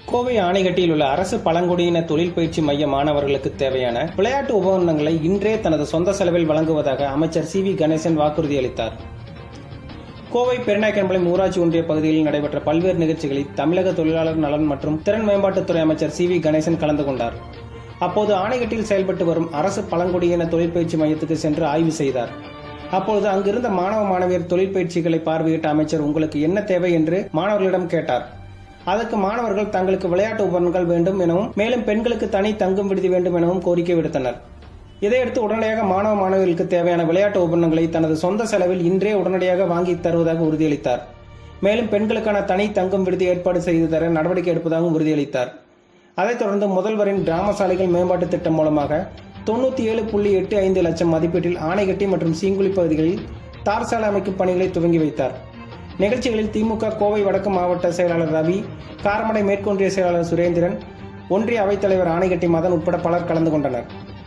கோவை ஆணைகட்டியில் உள்ள அரசு பழங்குடியின தொழில் பயிற்சி மைய மாணவர்களுக்கு தேவையான விளையாட்டு உபகரணங்களை இன்றே தனது சொந்த செலவில் வழங்குவதாக அமைச்சர் சி வி கணேசன் வாக்குறுதி அளித்தார் கோவை பெருநாயக்கன்பாளையம் ஊராட்சி ஒன்றிய பகுதியில் நடைபெற்ற பல்வேறு நிகழ்ச்சிகளில் தமிழக தொழிலாளர் நலன் மற்றும் திறன் மேம்பாட்டுத்துறை அமைச்சர் சி வி கணேசன் கலந்து கொண்டார் அப்போது ஆணைகட்டில் செயல்பட்டு வரும் அரசு பழங்குடியின தொழிற்பயிற்சி மையத்துக்கு சென்று ஆய்வு செய்தார் அப்பொழுது அங்கிருந்த மாணவ மாணவியர் தொழிற்பயிற்சிகளை பார்வையிட்ட அமைச்சர் உங்களுக்கு என்ன தேவை என்று மாணவர்களிடம் கேட்டார் அதற்கு மாணவர்கள் தங்களுக்கு விளையாட்டு உபகரணங்கள் வேண்டும் எனவும் மேலும் பெண்களுக்கு தனி தங்கும் விடுதி வேண்டும் எனவும் கோரிக்கை விடுத்தனர் இதையடுத்து உடனடியாக மாணவ மாணவிகளுக்கு தேவையான விளையாட்டு உபகரணங்களை தனது சொந்த செலவில் இன்றே உடனடியாக வாங்கி தருவதாக உறுதியளித்தார் மேலும் பெண்களுக்கான தனி தங்கும் விடுதி ஏற்பாடு செய்து தர நடவடிக்கை எடுப்பதாகவும் உறுதியளித்தார் அதைத் தொடர்ந்து முதல்வரின் கிராம சாலைகள் மேம்பாட்டு திட்டம் மூலமாக தொண்ணூத்தி ஏழு புள்ளி எட்டு ஐந்து லட்சம் மதிப்பீட்டில் ஆணைகட்டி மற்றும் சீங்குழி பகுதிகளில் தார் சாலை அமைக்கும் பணிகளை துவங்கி வைத்தார் நிகழ்ச்சிகளில் திமுக கோவை வடக்கு மாவட்ட செயலாளர் ரவி காரமடை மேற்கொன்றிய செயலாளர் சுரேந்திரன் ஒன்றிய அவைத்தலைவர் ஆணைகட்டி மதன் உட்பட பலர் கலந்து கொண்டனர்